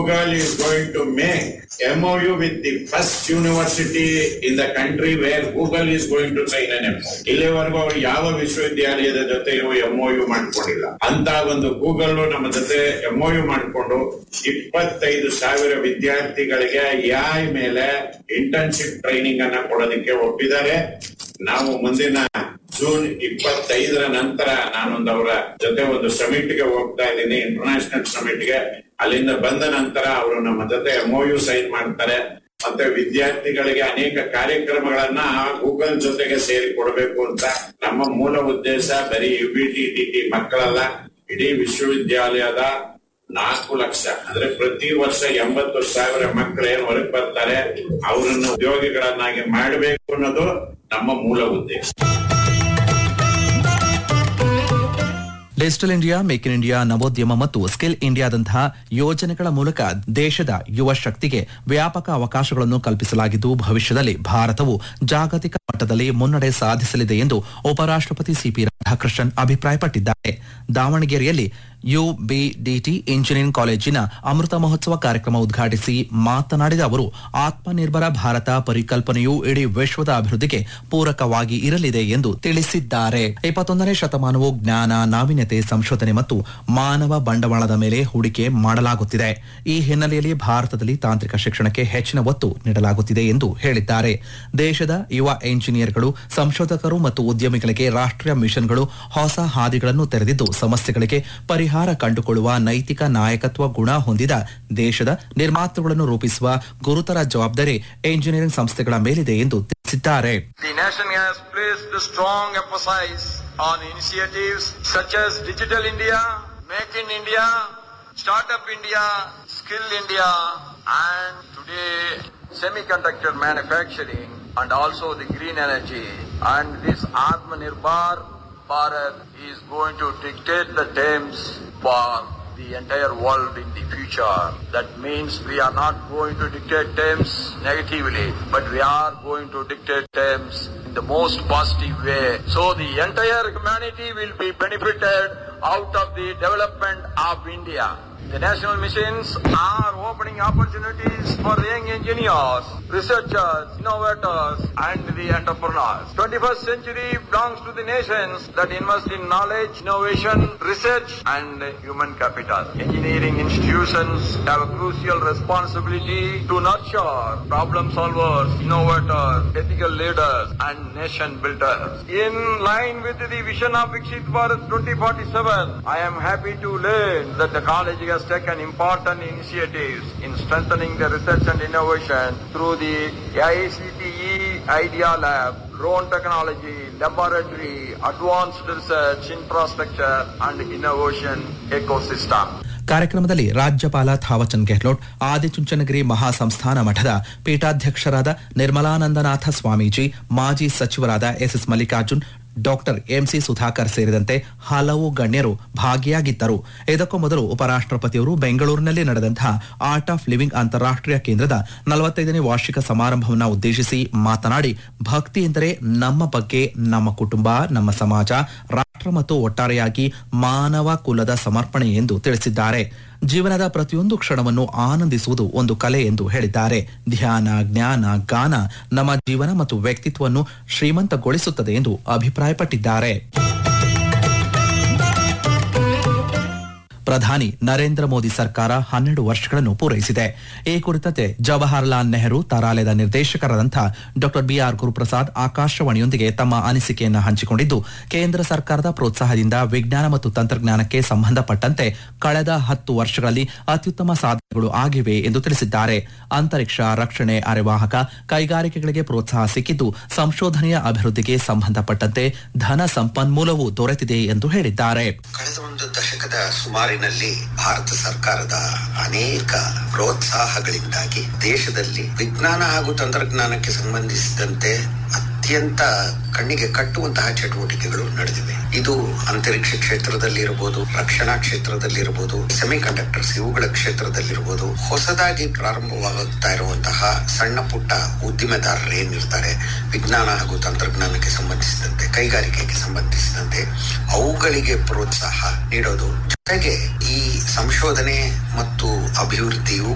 Google is going to make MOU with the first university in the country where Google is going to sign an MOU. ಇಲ್ಲಿವರೆಗೂ ಅವರು ಯಾವ ವಿಶ್ವವಿದ್ಯಾಲಯದ ಜೊತೆಯೂ MOU ಮಾಡ್ಕೊಂಡಿಲ್ಲ ಅಂತ ಒಂದು ಗೂಗಲ್ ನಮ್ಮ ಜೊತೆ MOU ಮಾಡಿಕೊಂಡು ಇಪ್ಪತ್ತೈದು ಸಾವಿರ ವಿದ್ಯಾರ್ಥಿಗಳಿಗೆ AI ಮೇಲೆ ಇಂಟರ್ನ್ಶಿಪ್ ಟ್ರೈನಿಂಗ್ ಅನ್ನ ಕೊಡೋದಕ್ಕೆ ಒಪ್ಪಿದ್ದಾರೆ ನಾವು ಮುಂದಿನ ಜೂನ್ ಇಪ್ಪತ್ತೈದರ ನಂತರ ನಾನೊಂದು ಅವರ ಜೊತೆ ಒಂದು ಸಮಿಟ್ ಗೆ ಹೋಗ್ತಾ ಇದ್ದೀನಿ ಇಂಟರ್ನ್ಯಾಷನಲ್ ಸಮಿಟ್ ಗೆ ಅಲ್ಲಿಂದ ಬಂದ ನಂತರ ಅವರು ನಮ್ಮ ಜೊತೆ ಎಂಒಯು ಸೈನ್ ಮಾಡ್ತಾರೆ ಮತ್ತೆ ವಿದ್ಯಾರ್ಥಿಗಳಿಗೆ ಅನೇಕ ಕಾರ್ಯಕ್ರಮಗಳನ್ನ ಗೂಗಲ್ ಜೊತೆಗೆ ಸೇರಿ ಕೊಡಬೇಕು ಅಂತ ನಮ್ಮ ಮೂಲ ಉದ್ದೇಶ ಬರೀ U B T T T ಮಕ್ಕಳಲ್ಲ ಇಡೀ ವಿಶ್ವವಿದ್ಯಾಲಯದ ನಾಲ್ಕು ಲಕ್ಷ ಅಂದ್ರೆ ಪ್ರತಿ ವರ್ಷ ಎಂಬತ್ತು ಸಾವಿರ ಮಕ್ಕಳು ಏನು ಹೊರಗೆ ಬರ್ತಾರೆ ಅವರನ್ನು ಉದ್ಯೋಗಿಗಳನ್ನಾಗಿ ಮಾಡಬೇಕು ಅನ್ನೋದು ನಮ್ಮ ಮೂಲ ಉದ್ದೇಶ digital India make in India ನವೋದ್ಯಮ ಮತ್ತು ಸ್ಕಿಲ್ ಇಂಡಿಯಾದಂತಹ ಯೋಜನೆಗಳ ಮೂಲಕ ದೇಶದ ಯುವ ಶಕ್ತಿಗೆ ವ್ಯಾಪಕ ಅವಕಾಶಗಳನ್ನು ಕಲ್ಪಿಸಲಾಗಿದ್ದು ಭವಿಷ್ಯದಲ್ಲಿ ಭಾರತವು ಜಾಗತಿಕ ಮಟ್ಟದಲ್ಲಿ ಮುನ್ನಡೆ ಸಾಧಿಸಲಿದೆ ಎಂದು ಉಪರಾಷ್ಟಪತಿ ಸಿಪಿ ರಾಧಾಕೃಷ್ಣನ್ ಅಭಿಪ್ರಾಯಪಟ್ಟಿದ್ದಾರೆ ದಾವಣಗೆರೆಯಲ್ಲಿ ಯುಬಿಡಿಟಿ ಇಂಜಿನಿಯರಿಂಗ್ ಕಾಲೇಜಿನ ಅಮೃತ ಮಹೋತ್ಸವ ಕಾರ್ಯಕ್ರಮ ಉದ್ಘಾಟಿಸಿ ಮಾತನಾಡಿದ ಅವರು ಆತ್ಮನಿರ್ಭರ ಭಾರತ ಪರಿಕಲ್ಪನೆಯು ಇಡೀ ವಿಶ್ವದ ಅಭಿವೃದ್ಧಿಗೆ ಪೂರಕವಾಗಿ ಇರಲಿದೆ ಎಂದು ತಿಳಿಸಿದ್ದಾರೆ ಇಪ್ಪತ್ತೊಂದನೇ ಶತಮಾನವು ಜ್ಞಾನ ನಾವೀನ್ಯತೆ ಸಂಶೋಧನೆ ಮತ್ತು ಮಾನವ ಬಂಡವಾಳದ ಮೇಲೆ ಹೂಡಿಕೆ ಮಾಡಲಾಗುತ್ತಿದೆ ಈ ಹಿನ್ನೆಲೆಯಲ್ಲಿ ಭಾರತದಲ್ಲಿ ತಾಂತ್ರಿಕ ಶಿಕ್ಷಣಕ್ಕೆ ಹೆಚ್ಚಿನ ಒತ್ತು ನೀಡಲಾಗುತ್ತಿದೆ ಎಂದು ಹೇಳಿದ್ದಾರೆ ದೇಶದ ಯುವ ಎಂಜಿನಿಯರ್ಗಳು ಸಂಶೋಧಕರು ಮತ್ತು ಉದ್ಯಮಿಗಳಿಗೆ ರಾಷ್ಟ್ರೀಯ ಮಿಷನ್ಗಳು ಹೊಸ ಹಾದಿಗಳನ್ನು ತೆರೆದಿದ್ದು ಸಮಸ್ಯೆಗಳಿಗೆ ಪರಿಹಾರ ಕಂಡುಕೊಳ್ಳುವ ನೈತಿಕ ನಾಯಕತ್ವ ಗುಣ ಹೊಂದಿದ ದೇಶದ ನಿರ್ಮಾತೃಗಳನ್ನು ರೂಪಿಸುವ ಗುರುತರ ಜವಾಬ್ದಾರಿ ಎಂಜಿನಿಯರಿಂಗ್ ಸಂಸ್ಥೆಗಳ ಮೇಲಿದೆ ಎಂದು ತಿಳಿಸಿದ್ದಾರೆ The nation has placed a strong emphasis on initiatives such as Digital India, Make in India, Startup India, Skill India, and today semiconductor manufacturing and also the green energy. And this Atmanirbhar Bharat is going to dictate the terms for the entire world in the future. That means we are not going to dictate terms negatively, but we are going to dictate terms in the most positive way. So the entire humanity will be benefited out of the development of India. The national missions are opening opportunities for young engineers, researchers, innovators, and the entrepreneurs. 21st century belongs to the nations that invest in knowledge, innovation, research, and human capital. Engineering institutions have a crucial responsibility to nurture problem solvers, innovators, ethical leaders, and nation builders. In line with the vision of Vikshit Bharat 2047, I am happy to learn that the college has taken important initiatives in strengthening the research and innovation through the AICTE Idea Lab, drone technology, laboratory, advanced research, infrastructure, and innovation ecosystem. ಕಾರ್ಯಕ್ರಮದಲ್ಲಿ ರಾಜ್ಯಪಾಲ ಥಾವಚಂದ್ ಗೆಹ್ಲೋಟ್ ಆದಿಚುಂಚನಗಿರಿ ಮಹಾಸಂಸ್ಥಾನ ಮಠದ ಪೀಠಾಧ್ಯಕ್ಷರಾದ ನಿರ್ಮಲಾನಂದನಾಥ ಸ್ವಾಮೀಜಿ ಮಾಜಿ ಸಚಿವರಾದ SS Mallikarjun doctor MC Sudhakar ಸೇರಿದಂತೆ ಹಲವು ಗಣ್ಯರು ಭಾಗಿಯಾಗಿದ್ದರು ಇದಕ್ಕೂ ಮೊದಲು ಉಪರಾಷ್ಟ್ರಪತಿಯವರು ಬೆಂಗಳೂರಿನಲ್ಲಿ ನಡೆದಂತಹ ಆರ್ಟ್ ಆಫ್ ಲಿವಿಂಗ್ ಅಂತಾರಾಷ್ಟ್ರೀಯ ಕೇಂದ್ರದ ನಲವತ್ತೈದನೇ ವಾರ್ಷಿಕ ಸಮಾರಂಭವನ್ನು ಉದ್ದೇಶಿಸಿ ಮಾತನಾಡಿ ಭಕ್ತಿ ಎಂದರೆ ನಮ್ಮ ಬಗ್ಗೆ ನಮ್ಮ ಕುಟುಂಬ ನಮ್ಮ ಸಮಾಜ ರಾಷ್ಟ್ರ ಮತ್ತು ಒಟ್ಟಾರೆಯಾಗಿ ಮಾನವ ಕುಲದ ಸಮರ್ಪಣೆ ಎಂದು ತಿಳಿಸಿದ್ದಾರೆ ಜೀವನದ ಪ್ರತಿಯೊಂದು ಕ್ಷಣವನ್ನು ಆನಂದಿಸುವುದು ಒಂದು ಕಲೆ ಎಂದು ಹೇಳಿದ್ದಾರೆ ಧ್ಯಾನ ಜ್ಞಾನ ಗಾನ ನಮ್ಮ ಜೀವನ ಮತ್ತು ವ್ಯಕ್ತಿತ್ವವನ್ನು ಶ್ರೀಮಂತಗೊಳಿಸುತ್ತದೆ ಎಂದು ಅಭಿಪ್ರಾಯಪಟ್ಟಿದ್ದಾರೆ ಪ್ರಧಾನಿ ನರೇಂದ್ರ ಮೋದಿ ಸರ್ಕಾರ ಹನ್ನೆರಡು ವರ್ಷಗಳನ್ನು ಪೂರೈಸಿದೆ ಈ ಕುರಿತಂತೆ ಜವಾಹರ್ಲಾಲ್ ನೆಹರು ತಾರಾಲಯದ ನಿರ್ದೇಶಕರಾದಂಥ ಡಾಕ್ಟರ್ ಬಿಆರ್ ಗುರುಪ್ರಸಾದ್ ಆಕಾಶವಾಣಿಯೊಂದಿಗೆ ತಮ್ಮ ಅನಿಸಿಕೆಯನ್ನು ಹಂಚಿಕೊಂಡಿದ್ದು ಕೇಂದ್ರ ಸರ್ಕಾರದ ಪ್ರೋತ್ಸಾಹದಿಂದ ವಿಜ್ಞಾನ ಮತ್ತು ತಂತ್ರಜ್ಞಾನಕ್ಕೆ ಸಂಬಂಧಪಟ್ಟಂತೆ ಕಳೆದ ಹತ್ತು ವರ್ಷಗಳಲ್ಲಿ ಅತ್ಯುತ್ತಮ ಸಾಧನೆಗಳು ಆಗಿವೆ ಎಂದು ತಿಳಿಸಿದ್ದಾರೆ ಅಂತರಿಕ್ಷ ರಕ್ಷಣೆ ಅರೆವಾಹಕ ಕೈಗಾರಿಕೆಗಳಿಗೆ ಪ್ರೋತ್ಸಾಹ ಸಿಕ್ಕಿದ್ದು ಸಂಶೋಧನೆಯ ಅಭಿವೃದ್ಧಿಗೆ ಸಂಬಂಧಪಟ್ಟಂತೆ ಧನ ಸಂಪನ್ಮೂಲವೂ ದೊರೆತಿದೆ ಎಂದು ಹೇಳಿದ್ದಾರೆ ಕಳೆದ ಒಂದು ದಶಕದ ಸುಮಾರಿನಲ್ಲಿ ಭಾರತ ಸರ್ಕಾರದ ಅನೇಕ ಪ್ರೋತ್ಸಾಹಗಳಿಂದಾಗಿ ದೇಶದಲ್ಲಿ ವಿಜ್ಞಾನ ಹಾಗೂ ತಂತ್ರಜ್ಞಾನಕ್ಕೆ ಸಂಬಂಧಿಸಿದಂತೆ ಅತ್ಯಂತ ಕಣ್ಣಿಗೆ ಕಟ್ಟುವಂತಹ ಚಟುವಟಿಕೆಗಳು ನಡೆದಿವೆ ಇದು ಅಂತರಿಕ್ಷ ಕ್ಷೇತ್ರದಲ್ಲಿರಬಹುದು ರಕ್ಷಣಾ ಕ್ಷೇತ್ರದಲ್ಲಿರಬಹುದು ಸೆಮಿ ಕಂಡಕ್ಟರ್ಸ್ ಇವುಗಳ ಕ್ಷೇತ್ರದಲ್ಲಿರಬಹುದು ಹೊಸದಾಗಿ ಪ್ರಾರಂಭವಾಗುತ್ತಾ ಇರುವಂತಹ ಸಣ್ಣ ಪುಟ್ಟ ಉದ್ದಿಮೆದಾರರು ಏನಿರ್ತಾರೆ ವಿಜ್ಞಾನ ಹಾಗೂ ತಂತ್ರಜ್ಞಾನಕ್ಕೆ ಸಂಬಂಧಿಸಿದಂತೆ ಕೈಗಾರಿಕೆಗೆ ಸಂಬಂಧಿಸಿದಂತೆ ಅವುಗಳಿಗೆ ಪ್ರೋತ್ಸಾಹ ನೀಡೋದು ಜೊತೆಗೆ ಈ ಸಂಶೋಧನೆ ಮತ್ತು ಅಭಿವೃದ್ಧಿಯು